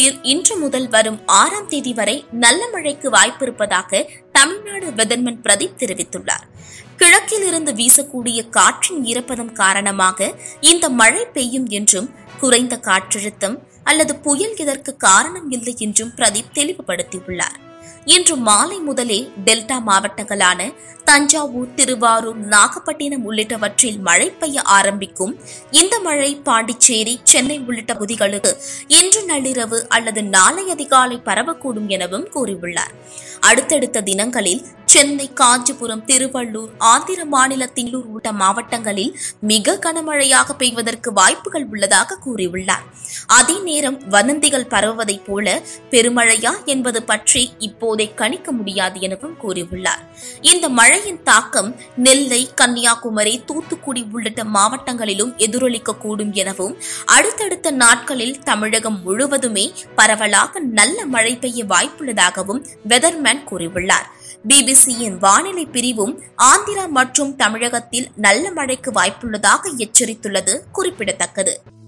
தமிழகத்தில் இன்று முதல் வரும் ஆறாம் தேதி வரை நல்ல மழைக்கு வாய்ப்பிருப்பதாக தமிழ்நாடு வெதர்மன் பிரதீப் தெரிவித்துள்ளார் கிழக்கில் இருந்து வீசக்கூடிய காற்றின் ஈரப்பதம் காரணமாக இந்த மழை பெய்யும் என்றும் குறைந்த காற்றழுத்தம் அல்லது புயல் இதற்கு காரணம் இல்லை என்றும் பிரதீப் தெளிவுபடுத்தியுள்ளார் இன்று மாலை முதலே டெல்டா மாவட்டங்களான தஞ்சாவூர் திருவாரூர் நாகப்பட்டினம் உள்ளிட்டவற்றில் மழை பெய்ய ஆரம்பிக்கும் இந்த மழை பாண்டிச்சேரி சென்னை உள்ளிட்ட பகுதிகளுக்கு இன்று நள்ளிரவு அல்லது நாளை அதிகாலை பரவக்கூடும் எனவும் கூறியுள்ளார் அடுத்தடுத்த தினங்களில் சென்னை காஞ்சிபுரம் திருவள்ளூர் ஆந்திர மாநிலத்தின் உள்ளிட்ட மாவட்டங்களில் மிக கனமழையாக பெய்வதற்கு வாய்ப்புகள் உள்ளதாக கூறியுள்ளார் அதே நேரம் வதந்திகள் பரவுவதைப் போல பெருமழையா என்பது பற்றி இப்போதே கணிக்க முடியாது எனவும் கூறியுள்ளார் இந்த மழையின் தாக்கம் நெல்லை கன்னியாகுமரி தூத்துக்குடி உள்ளிட்ட மாவட்டங்களிலும் எதிரொலிக்கக்கூடும் எனவும் அடுத்தடுத்த நாட்களில் தமிழகம் முழுவதுமே பரவலாக நல்ல மழை பெய்ய வாய்ப்புள்ளதாகவும் வெதர்மேன் கூறியுள்ளார் பிபிசியின் வானிலை பிரிவும் ஆந்திரா மற்றும் தமிழகத்தில் நல்ல மழைக்கு வாய்ப்புள்ளதாக எச்சரித்துள்ளது குறிப்பிடத்தக்கது